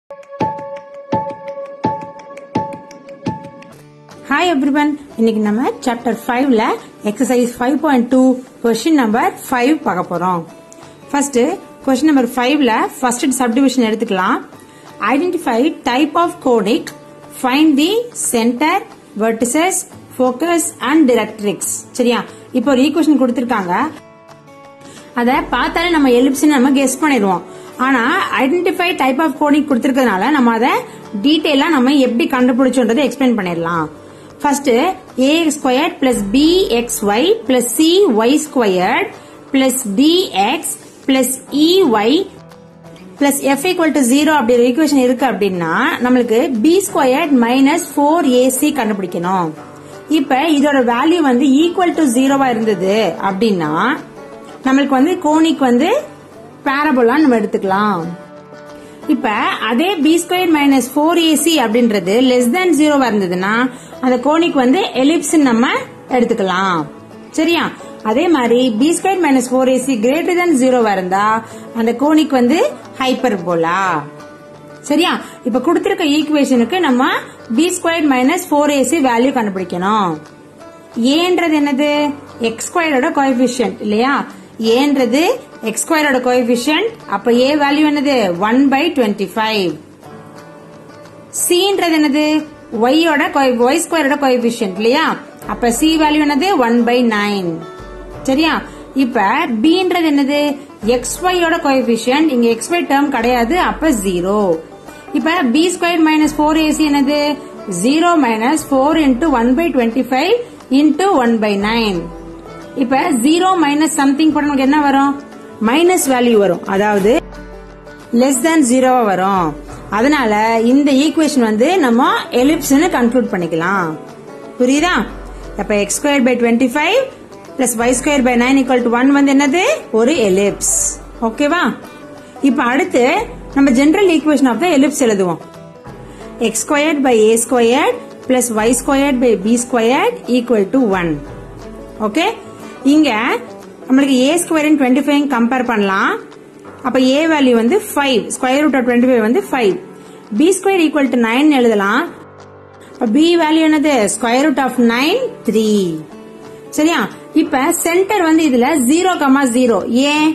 Hi everyone இன்னைக்கு நம்ம chapter ஃபைவ்ல exercise five point two question number five பார்க்க போறோம் ஃபர்ஸ்ட் கொஸ்டின் நம்பர் ஃபைவ்ல ஃபர்ஸ்ட் சப்டிவிஷன் எடுத்துக்கலாம் identify type of conic find the centre vertices focus and directrix சரியா இப்போ ஒரு ஈக்குவேஷன் கொடுத்திருக்காங்க அத பார்த்தாலே நம்ம எலிப்ஸ் நம்ம கெஸ் பண்ணிடுவோம் ஆனா ஐடென்டிஃபை டைப் ஆஃப் கோனிக் கொடுத்திருக்கிறதுனால நம்ம அதை டீடைலா நம்ம எப்படி கண்டுபிடிச்சோன்றதை எக்ஸ்பிளைன் பண்ணிடலாம் first A square plus B X Y plus C Y square plus D X plus E Y plus F equal to zero அப்படி ஒரு ஈக்குவேஷன் இருக்கு அப்படின்னா நம்மளுக்கு B square minus four AC கண்டுபிடிக்கணும் இப்ப இதோட வேல்யூ வந்து ஈக்குவல் டு ஜீரோவா இருந்தது அப்படின்னா நம்மளுக்கு வந்து கோனிக் வந்து பேரபோலா நம்ம எடுத்துக்கலாம் இப்ப அதே B square minus four AC அப்படின்றது லெஸ் தேன் ஜீரோவா இருந்ததுன்னா அந்த கோனிக் வந்து எலிப்ஸ் நம்ம எடுத்துக்கலாம் சரியா அதே மாதிரி B square minus four AC greater than ஜீரோவா இருந்தா அந்த கோனிக் வந்து ஹைப்பர் போலா சரியா இப்ப கொடுத்திருக்க ஈக்குவேஷனுக்கு நம்ம B square minus four AC value கண்டுபிடிக்கணும் ஏன்றது என்னது எக்ஸ் ஸ்கொயரோட கோஎபிஷியன்ட் இல்லையா ஏன்றது எக்ஸ் ஸ்கொயரோட கோஎபிஷியன்ட் அப்ப ஏ வேல்யூ என்னது ஒன் பை டுவெண்ட்டி ஃபைவ் சின்றது என்னது ஒய்யோட ஒய் ஸ்கொயரோட கோஎபிஷியன்ட் இல்லையா அப்ப சி வேல்யூ என்னது ஒன் பை நைன் சரியா இப்ப பின்றது என்னது எக்ஸ் ஒய்யோட கோஎபிஷியன்ட் இங்க எக்ஸ் ஒய் டேர்ம் கிடையாது அப்ப ஜீரோ இப்ப B square minus four AC என்னது zero minus four into one by twenty five into one by nine இப்ப ஜீரோ மைனஸ் சம்திங் போட நமக்கு என்ன வரும் மைனஸ் வேல்யூ வரும் அதாவது லெஸ் தேன் ஜீரோவா வரும் அதனால இந்த ஈக்குவேஷன் வந்து நம்ம எலிப்ஸ்னு கன்க்ளூட் பண்ணிக்கலாம் புரியுதா அப்ப X square by twenty five plus Y square by nine equal to one வந்து என்னது ஒரு எலிப்ஸ் ஓகேவா இப்ப அடுத்து நம்ம general equation of the ellipse எழுதுவோம் X square by A square plus Y square by B square equal to one okay இங்க நம்மளுக்கு A square twenty five compare பண்ணலாம் அப்ப ஏ வேல்யூ வந்து five square root of twenty five வந்து five B square equal to nine எழுதலாம் B value என்னது square root of nine three சரியா இப்ப சென்டர் வந்து இதுல ஜீரோ கமா ஜீரோ ஏன்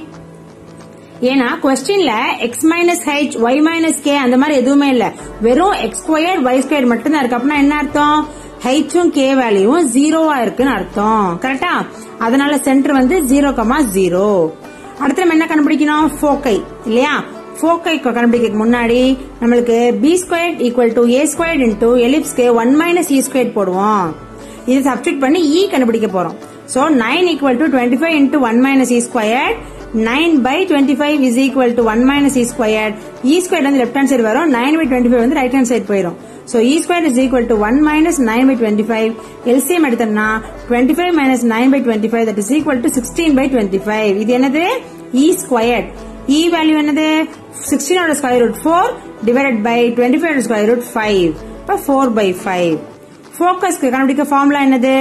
ஏன்னா கொஸ்டின்ல X minus H Y minus K அந்த மாதிரி எதுவுமே இல்ல வெறும் எக்ஸ் ஸ்கொயர் ஒய் ஸ்கொயர் மட்டும் தான் இருக்கு அப்படின்னா என்ன அர்த்தம் ஹெச்சும் கே வேல்யூவும் ஜீரோவா இருக்குன்னு அர்த்தம் கரெக்டா அதனால சென்டர் வந்து ஜீரோ கமா ஜீரோ அடுத்து நம்ம என்ன கண்டுபிடிக்கணும் ஃபோக்கை இல்லையா ஃபோக்கை கண்டுபிடிக்க முன்னாடி நம்மளுக்கு B square equal to A square into எலிப்ஸ்க்கு ஒன் மைனஸ் இ ஸ்கொயர் போடுவோம் இது சப்ஸ்டிட் பண்ணி இ கண்டுபிடிக்க போறோம் so nine equal to twenty five into one minus E square nine by twenty five is equal to one minus E square E square வந்து left hand side வரும் nine by twenty five வந்து right hand side போயிடும் So e square is equal to 1 minus 9 by 25. LCM எடுத்தோம்னா 25 minus 9 by 25 that is equal to 16 by 25. இது என்னது e squared. e value என்னது 16 ஓட square root 4 divided by 25 ஓட square root 5. அப்ப 4 by 5. Focus கண்டுபிடிக்க formula என்னது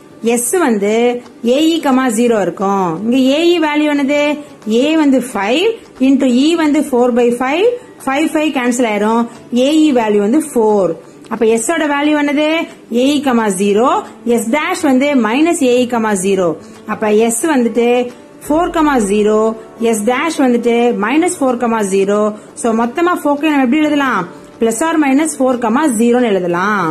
S வந்து AE, 0 இருக்கும் இங்க AE வேல்யூ என்னது A வந்து 5 into E வந்து 4 by 5 ஃபைவ் ஃபைவ் கேன்சல் ஆயிரும் ஏஇ வேல்யூ வந்து ஃபோர் அப்ப எஸ் ஓட வேல்யூ என்னது AE comma zero S dash வந்து மைனஸ் ஏஇ கமா ஜீரோ அப்ப எஸ் வந்துட்டு four comma zero S dash வந்துட்டு minus four comma zero so மொத்தமா ஃபோக்கை நம்ம எப்படி எழுதலாம் plus or minus four comma ஜீரோன்னு எழுதலாம்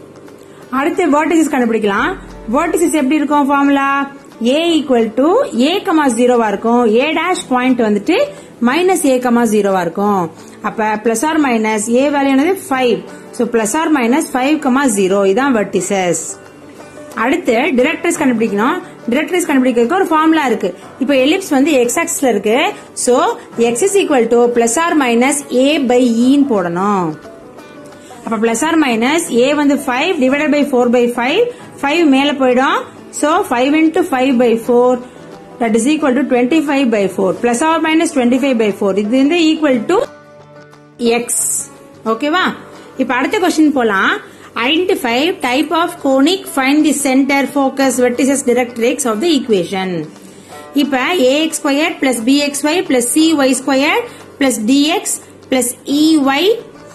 அடுத்து வேர்டிசஸ் கண்டுபிடிக்கலாம் வேர்டிசஸ் எப்படி இருக்கும் formula A equal to A comma ஜீரோவா இருக்கும் ஏ டேஷ் பாயிண்ட் வந்துட்டு மைனஸ் ஏ கமா ஜீரோவா இருக்கும் அப்ப plus or minus A value என்னது five so plus or minus five comma zero இதான் வெர்டிசஸ் அடுத்து டிரெக்டர்ஸ் கண்டுபிடிக்கணும் டிரெக்டர்ஸ் கண்டுபிடிக்கிறதுக்கு ஒரு ஃபார்முலா இருக்கு இப்போ எலிப்ஸ் வந்து எக்ஸ் ஆக்சிஸ்ல இருக்கு so X is equal to plus or minus A by இன்னு போடணும் அப்ப பிளஸ் ஆர் மைனஸ் ஏ வந்து five divided by four by five five மேல போயிடும் so five into five by four that is equal to twenty five by four plus or minus twenty five by four இது வந்து equal to X ஓகேவா இப்ப அடுத்த question போலாம் identify type of conic find the centre focus vertices directrix of the equation இப்ப AX square plus BX Y plus C Y square plus DX plus EY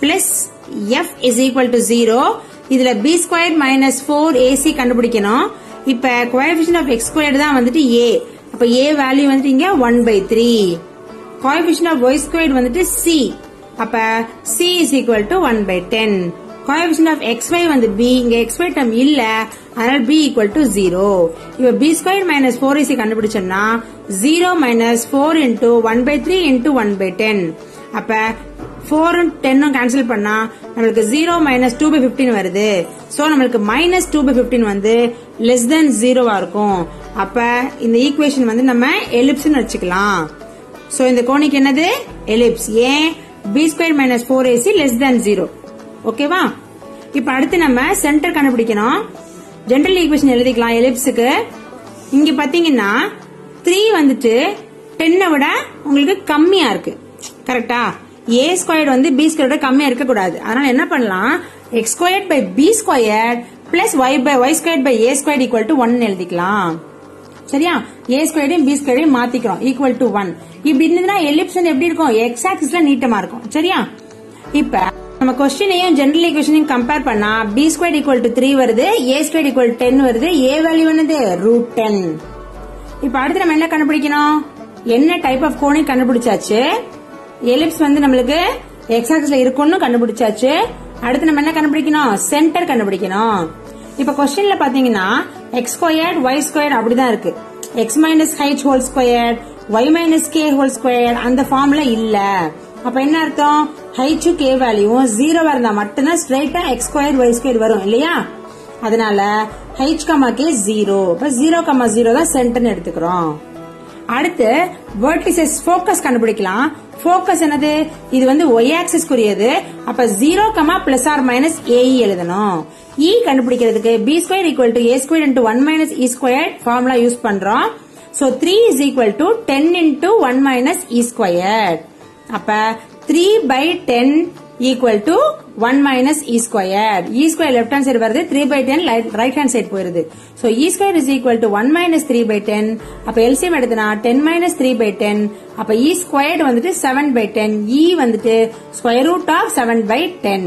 plus F is equal to zero இதுல B square minus four AC கண்டுபிடிக்கணும் இப்ப coefficient of x square தான் வந்துட்டு ஏ அப்ப A value வந்துட்டு இங்க one by three coefficient of Y square வந்துட்டு C அப்ப C is equal to one by ten coefficient of X Y வந்து பி இங்க எக்ஸ் ஒய் டம் இல்ல அதனால பி ஈக்குவல் டு ஜீரோ இப்ப B square minus four AC கண்டுபிடிச்சோம்னா zero minus four into one by three into one by ten அப்ப ஃபோரும் டென்னும் cancel பண்ணா நம்மளுக்கு zero minus two by fifteen வருது சோ நம்மளுக்கு மைனஸ் டூ பை பிப்டீன் வந்து லெஸ் தென் ஜீரோவா இருக்கும் அப்ப இந்த ஈக்குவேஷன் வந்து நம்ம எலிப்ஸ்னு வச்சுக்கலாம் சோ இந்த கோணிக்கு என்னது எலிப்ஸ் ஏன் B square minus four AC less than zero ஓகேவா இப்ப அடுத்து நம்ம சென்டர் கண்டுபிடிக்கணும் ஜென்ரல் ஈக்குவேஷன் எழுதிக்கலாம் எலிப்ஸுக்கு இங்க பாத்தீங்கன்னா த்ரீ வந்துட்டு டென்னை விட உங்களுக்கு கம்மியா இருக்கு கரெக்டா ஏ ஸ்கொயர் வந்து பி ஸ்கொயரோட கம்மியா இருக்க கூடாது அதனால என்ன பண்ணலாம் x square by B square plus y by y square by A square equal to one எழுதிக்கலாம் சரியா ஏ ஸ்கொயரையும் பி ஸ்கொயரையும் மாத்திக்கிறோம் ஈக்குவல் டு ஒன் இப்படி இருந்ததுன்னா எலிப்ஸ் வந்து எப்படி இருக்கும் எக்ஸ் ஆக்சிஸ்ல நீட்டமா இருக்கும் சரியா இப்ப நம்ம கொஸ்டினையும் ஜெனரல் ஈக்குவேஷனையும் கம்பேர் பண்ணா b square equal to three வருது ஏ ஸ்கொயர் ஈக்குவல் டென் வருது ஏ வேல்யூ என்னது ரூட் டென் இப்ப அடுத்து நம்ம என்ன கண்டுபிடிக்கணும் என்ன டைப் ஆஃப் கோனை கண்டுபிடிச்சாச்சு எலிப்ஸ் வந்து நம்மளுக்கு எக்ஸ் ஆக்சிஸ்ல இருக்கும்னு கண்டுபிடிச்சாச்சு அடுத்து நம்ம என்ன கண்டுபிடிக்கணும் சென்டர் கண்டுபிடிக்கணும் இப்ப கொஸ்டின்ல பாத்தீங்கன்னா எக்ஸ் ஸ்கொயர் ஒய் ஸ்கொயர் அப்படிதான் இருக்கு x minus h whole square y minus k whole square அந்த ஃபார்ம்ல இல்ல அப்ப என்ன அர்த்தம் ஹைச்சு கே வேல்யூவும் ஜீரோவா இருந்தா மட்டும்தான் ஸ்ட்ரைட்டா எக்ஸ் ஸ்கொயர் ஒய் ஸ்கொயர் வரும் இல்லையா அதனால ஹைச் கமா கே ஜீரோ இப்ப ஜீரோ கமா ஜீரோ தான் சென்டர்னு எடுத்துக்கிறோம் அடுத்து வெர்டிசஸ் ஃபோக்கஸ் கண்டுபிடிக்கலாம் ஃபோக்கஸ் என்னது இது வந்து ஒய் ஆக்சிஸ் குறியது அப்ப zero comma plus or minus a e எழுதணும் இ கண்டுபிடிக்கிறதுக்கு b square equal to A square into one minus E square formula use பண்றோம் so three is equal to ten into one minus E square அப்ப three by ten equal to one minus E square E square left hand side வருது three by ten right hand side போயிருது so e square is equal to one minus three by ten அப்ப LCM எடுத்தனா ten minus three by ten அப்ப e squared வந்துட்டு seven by ten e வந்துட்டு square root of seven by ten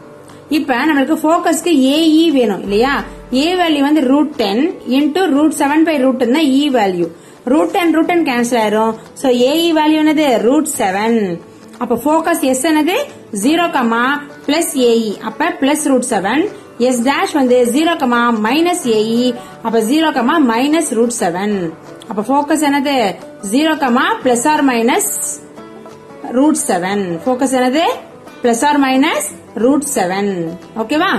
இப்ப நம்மளுக்கு போக்கஸ்க்கு a e வேணும் இல்லையா ஏ வேல்யூ வந்து root ten into root seven by root தான் e value root ten root ten cancel ஆயிரும் சோ ஏஇ வேல்யூ என்னது ரூட் செவன் அப்ப போக்கஸ் எஸ் என்னது ஜீரோ கமா பிளஸ் ஏஇ அப்ப plus root seven S dash வந்து zero comma minus a e அப்ப zero comma minus root seven அப்ப focus என்னது zero comma plus or minus root seven focus என்னது plus or minus root seven ஓகேவா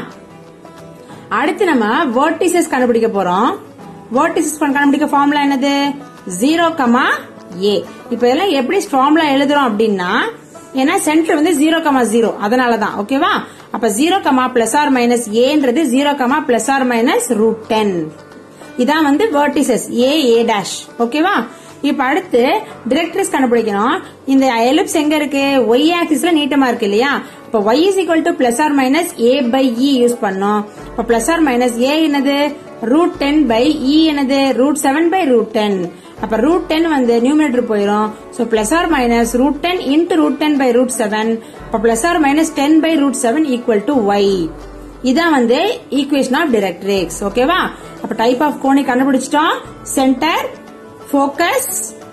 அடுத்து நம்ம vertices கண்டுபிடிக்க போறோம் வேர்டிசஸ் கண்டுபிடிக்க ஃபார்முலா என்னது ஜீரோ கமா ஏ இப்ப இதெல்லாம் எப்படி ஃபார்முலா எழுதுறோம் அப்படின்னா ஏன்னா சென்டர் வந்து ஜீரோ கமா ஜீரோ அதனாலதான் ஓகேவா அப்ப zero comma plus or minus ஏன்றது zero comma plus or minus root ten இதான் வந்து வேர்டிசஸ் ஏ ஏ டேஷ் ஓகேவா இப்ப அடுத்து டிரெக்டர்ஸ் கண்டுபிடிக்கணும் இந்த எலிப்ஸ் எங்க இருக்கு ஒய் ஆக்சிஸ்ல நீட்டமா இருக்கு இல்லையா இப்ப y is equal to plus or minus A by e use பண்ணோம் இப்ப பிளஸ் ஆர் மைனஸ் ஏ என்னது ரூட் டென் பை இ என்னது root seven by root ten அப்ப ரூட் டென் வந்து நியூமினேட்டர் போயிடும் so plus or minus root ten into root ten by root seven இப்ப plus or minus ten by root seven equal to y இதான் வந்து equation of டிரெக்ட்ரிக்ஸ் ஓகேவா அப்ப type of கோணி கண்டுபிடிச்சிட்டோம் சென்டர் ஃபோக்கஸ்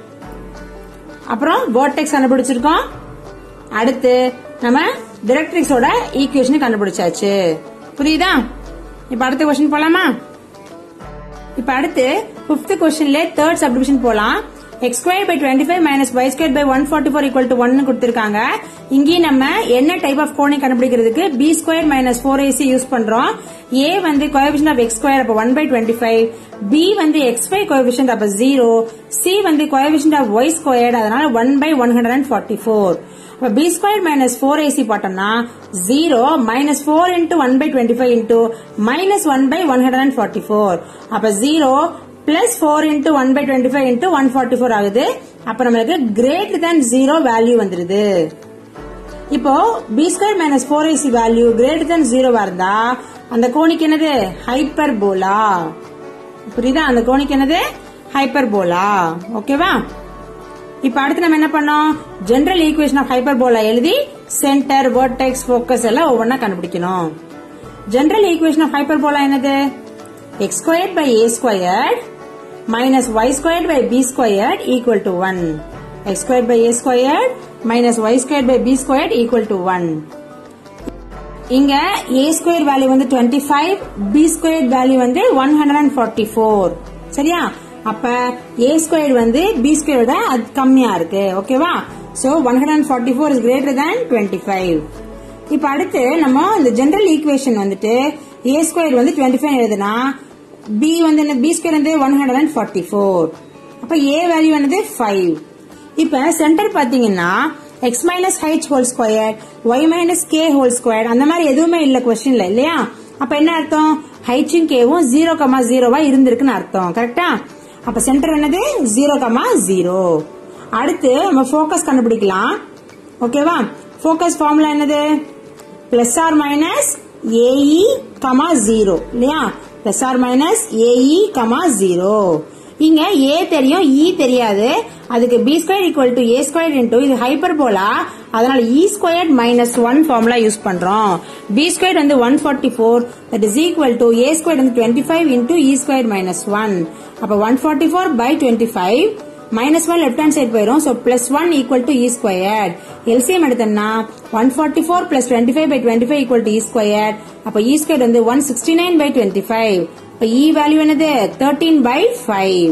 அப்புறம் vortex கண்டுபிடிச்சிருக்கோம் அடுத்து நம்ம டிரெக்ட்ரிக்ஸோட ஈக்குவேஷன் கண்டுபிடிச்சாச்சு புரியுதா இப்ப அடுத்த கொஸ்டின் போலாமா இப்ப அடுத்து பிப்த் கொஸ்டின்ல தேர்ட் சப்டிவிஷன் போலாம் x square by twenty five minus y square by one forty four equal to ஒன்னு கொடுத்திருக்காங்க இங்கேயும் நம்ம என்ன டைப் ஆஃப் கோணை கண்டுபிடிக்கிறதுக்கு b square minus four a c use பண்றோம் ஏ வந்து கோஎபிஷன் ஆஃப் எக்ஸ் ஸ்கொயர் அப்ப one by twenty five b வந்து எக்ஸ் ஃபைவ் கோஎபிஷன் அப்ப ஜீரோ சி வந்து கோஎபிஷன் ஆஃப் ஒய் ஸ்கொயர் அதனால one by one hundred and forty four அப்ப B square minus four a c போட்டோம்னா zero minus four into one by twenty five into minus one by one hundred and forty four அப்ப zero plus four into one by twenty five into one forty four ஆகுது அப்ப நம்மளுக்கு greater than zero value வந்துருது இப்போ b square minus four AC value greater than ஜீரோவா இருந்தா அந்த கோணிக்கு என்னது ஹைப்பர் போலா புரியுதா அந்த கோணிக்கு என்னது ஹைப்பர் போலா ஓகேவா இப்ப அடுத்து நம்ம என்ன பண்ணோம் ஜெனரல் ஈக்குவேஷன் ஆஃப் ஹைப்பர்போலா எழுதி சென்டர் வெர்டெக்ஸ் ஃபோக்கஸ் எல்லாம் ஒவ்வொன்றா கண்டுபிடிக்கணும் ஜெனரல் ஈக்குவேஷன் ஆஃப் ஹைப்பர்போலா என்னது x squared by a squared minus y squared by b squared equal to 1. x squared by a squared minus y squared by b squared equal to 1. இங்க a square value வந்து 25 b squared value வந்து 144 சரியா அப்ப a squared வந்து b squared விட அது கம்மியா இருக்கு ஓகேவா சோ 144 is greater than 25 இப்ப அடுத்து நம்ம இந்த ஜெனரல் ஈக்குவேஷன் வந்துட்டு a squared வந்து 25 எழுதுனா b வந்து என்ன b ஸ்கொயர் வந்து one hundred and forty four அப்ப a வேல்யூ என்னது ஃபைவ் இப்ப சென்டர் பாத்தீங்கன்னா x minus h whole square y minus k whole square அந்த மாதிரி எதுவுமே இல்ல கொஸ்டின்ல இல்லையா அப்ப என்ன அர்த்தம் ஹைச்சும் கேவும் ஜீரோ கமா ஜீரோவா இருந்திருக்குன்னு அர்த்தம் கரெக்டா அப்ப சென்டர் என்னது ஜீரோ கமா ஜீரோ அடுத்து நம்ம ஃபோக்கஸ் கண்டுபிடிக்கலாம் ஓகேவா ஃபோக்கஸ் ஃபார்முலா என்னது plus or minus AE comma zero இல்லையா plus or minus AE comma zero இங்க ஏ தெரியும் இ தெரியாது அதுக்கு b square equal to A square into இது ஹைப்பர் போலா அதனால e square minus one formula use பண்றோம் b square வந்து one forty four that is equal to A square வந்து twenty five into e square minus one அப்ப one forty four by twenty five minus one left hand side போயிடும் so plus one equal to e square LCM எடுத்தோம்னா one forty four plus twenty five by twenty five equal to e square அப்ப e square வந்து one sixty nine by twenty five இப்ப e value என்னது thirteen by five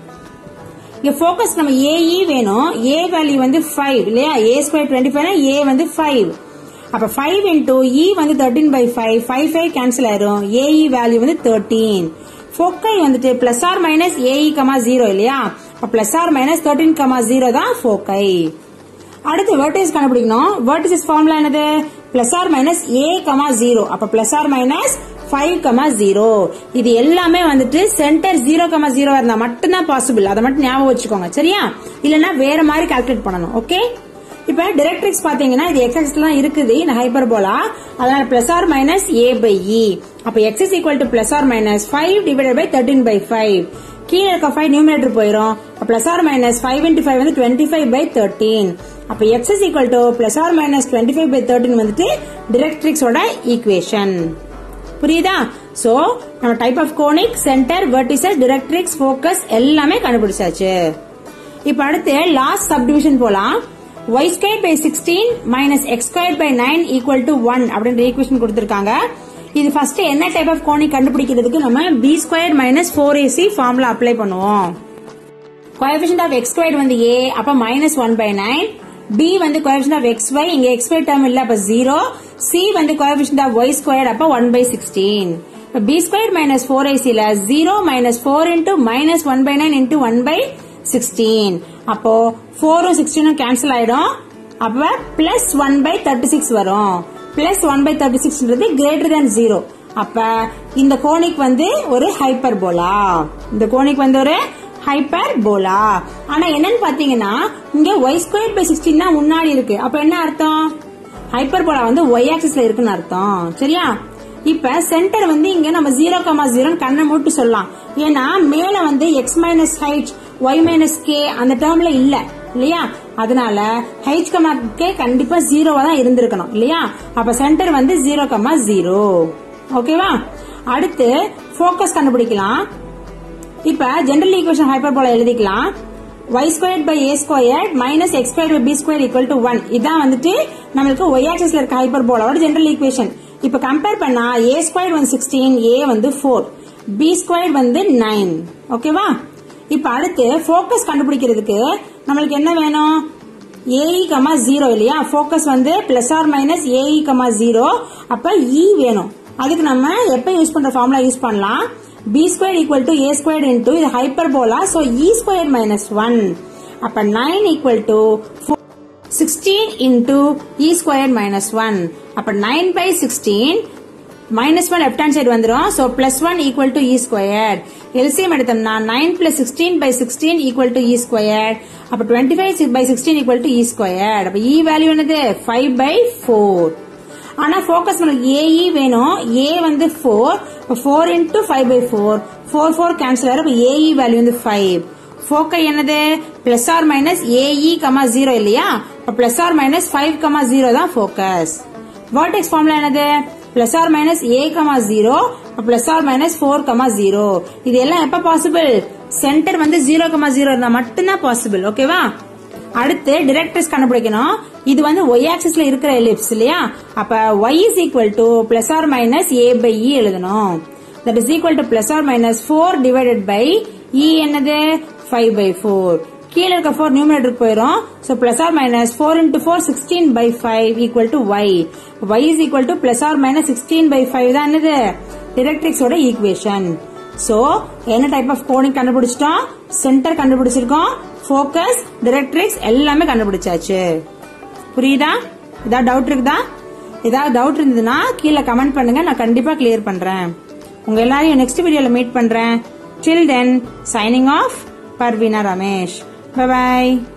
இங்க focus நம்ம a e வேணும் a value வந்து five இல்லையா a square twenty five a வந்து ஃபைவ் அப்ப ஃபைவ் இன்டூ இ வந்து thirteen by five five five cancel ஆயிரும் ஏஇ வேல்யூ வந்து தேர்ட்டீன் ஃபோக்கை வந்துட்டு plus or minus AE comma zero இல்லையா அப்ப plus or minus thirteen comma zero தான் foci அடுத்து வெர்டேஜ் கண்டுபிடிக்கணும் வெர்டிசஸ் ஃபார்முலா என்னது plus or minus A comma zero அப்ப plus or minus five comma zero இது எல்லாமே வந்துட்டு சென்டர் ஜீரோ கமா ஜீரோ இருந்தா மட்டும்தான் பாசிபிள் அதை மட்டும் ஞாபகம் வச்சுக்கோங்க சரியா இல்லனா வேற மாதிரி கால்குலேட் பண்ணணும் ஓகே இப்ப டிரெக்ட்ரிக்ஸ் பாத்தீங்கன்னா இது எக்ஸ் தான் இருக்குது இந்த ஹைப்பர்போலா அதனால plus or minus A by e அப்ப x is equal to plus or minus five divided by thirteen by five கீழே இருக்க ஃபைவ் நியூமினேட்டர் போயிடும் plus or minus five into five வந்து டுவெண்ட்டி ஃபைவ் பை தேர்ட்டீன் அப்ப x is equal to plus or minus twenty five by thirteen வந்துட்டு டிரெக்ட்ரிக்ஸோட equation புரியுதா so நம்ம type of conic centre vertices directrix focus எல்லாமே கண்டுபிடிச்சாச்சு இப்ப அடுத்து லாஸ்ட் சப்டிவிஷன் போலாம் y square by sixteen minus x square by nine equal to one அப்படின்ற ஈக்குவேஷன் கொடுத்திருக்காங்க இது ஃபர்ஸ்ட் என்ன டைப் ஆஃப் கோனிக் கண்டுபிடிக்கிறதுக்கு நம்ம B square minus four a c formula apply பண்ணுவோம் கோஎஃபிஷியன்ட் ஆஃப் எக்ஸ் ஸ்கொயர் வந்து ஏ அப்ப minus one by nine b வந்து கோஎஃபிஷியன்ட் ஆஃப் எக்ஸ் ஒய் இங்க எக்ஸ் ஒய் டேர்ம் இல்ல அப்ப ஜீரோ சி வந்து கோஎஃபிஷியன்ட் ஆஃப் ஒய் ஸ்கொயர் அப்ப ஒன் பை சிக்ஸ்டீன் இப்ப பி ஸ்கொயர் மைனஸ் ஃபோர் ஐசில zero minus four into minus one by nine into one by sixteen அப்போ ஃபோரும் சிக்ஸ்டீனும் கேன்சல் ஆயிடும் அப்ப plus one by thirty six வரும் பிளஸ் ஒன் பை தேர்ட்டி சிக்ஸ்ன்றது கிரேட்டர் தேன் ஜீரோ அப்ப இந்த கோனிக் வந்து ஒரு ஹைப்பர் போலா இந்த கோனிக் வந்து ஒரு ஹைப்பர் போலா ஆனா என்னன்னு பாத்தீங்கன்னா இங்க ஒய் ஸ்கொயர் பை சிக்ஸ்டீன் தான் முன்னாடி இருக்கு அப்ப என்ன அர்த்தம் ஹைப்பர் போலா வந்து ஒய் ஆக்சிஸ்ல இருக்குன்னு அர்த்தம் சரியா இப்ப சென்டர் வந்து இங்க நம்ம ஜீரோ கமா ஜீரோ கண்ணை மூட்டு சொல்லலாம் ஏன்னா மேல வந்து x minus h y minus K அந்த டேர்ம்ல இல்ல இல்லையா அதனால ஹைச் கமா கே கண்டிப்பா ஜீரோவா தான் இருந்திருக்கணும் இல்லையா அப்ப சென்டர் வந்து ஜீரோ கமா ஜீரோ ஓகேவா அடுத்து ஃபோக்கஸ் கண்டுபிடிக்கலாம் இப்ப ஜெனரல் ஈக்குவேஷன் ஹைப்பர்போலா எழுதிக்கலாம் y square by A square minus x square by B square equal to one இதான் வந்துட்டு நம்மளுக்கு ஒய் ஆக்சஸ்ல இருக்க ஹைப்பர்போலாவோட ஜெனரல் ஈக்குவேஷன் இப்ப கம்பேர் பண்ணா ஏ ஸ்கொயர் வந்து சிக்ஸ்டீன் ஏ வந்து ஃபோர் பி ஸ்கொயர் வந்து நைன் ஓகேவா இப்ப அடுத்து ஃபோக்கஸ் கண்டுபிடிக்கிறதுக்கு நம்மளுக்கு என்ன வேணும் ஏஇ கமா ஜீரோ இல்லையா ஃபோக்கஸ் வந்து plus or minus AE comma zero அப்ப இ வேணும் அதுக்கு நம்ம எப்ப யூஸ் பண்ற ஃபார்முலா யூஸ் பண்ணலாம் b square equal to A square into இது hyperbola so e square minus one அப்ப nine equal to sixteen into e square minus one அப்ப nine by sixteen minus one left hand side வந்துடும் so plus one equal to e square LCM எடுத்தோம்னா nine plus sixteen by sixteen equal to e square அப்ப twenty five by sixteen equal to e square அப்ப e value என்னது five by four ஆனா focus நம்மளுக்கு a e வேணும் a வந்து four four into five by four four four cancel ஆகும் a e value வந்து five foci என்னது plus or minus AE comma zero இல்லையா plus or minus five comma zero தான் focus vertex formula என்னது plus or minus A comma zero plus or minus four comma zero இது எல்லாம் எப்ப possible centre வந்து zero comma zero இருந்தா மட்டும்தான் possible ஓகேவா அடுத்து டிரெக்டர்ஸ் கண்டுபிடிக்கணும் இது வந்து ஒய் ஆக்சிஸ்ல இருக்கிற எலிப்ஸ் இல்லையா அப்ப y is equal to plus or minus A by e எழுதணும் that is equal to plus or minus four divided by e என்னது ஃபைவ் பை ஃபோர் கீழே இருக்க ஃபோர் நியூமினேட்டருக்கு போயிடும் so plus or minus four into four sixteen by five equal to y y is equal to plus or minus sixteen by five தான் என்னது டிரெக்ட்ரிக்ஸோட equation so என்ன type of coding கண்டுபிடிச்சிட்டோம் centre கண்டுபிடிச்சிருக்கோம் ஃபோக்கஸ் டிரெக்ட்ரிக்ஸ் எல்லாமே கண்டுபிடிச்சாச்சு புரியுதா ஏதாவது டவுட் இருக்குதா ஏதாவது டவுட் இருந்ததுன்னா கீழே கமெண்ட் பண்ணுங்க நான் கண்டிப்பா கிளியர் பண்றேன் உங்க எல்லாரையும் நெக்ஸ்ட் வீடியோல மீட் பண்றேன் till then signing off Parveena Ramesh by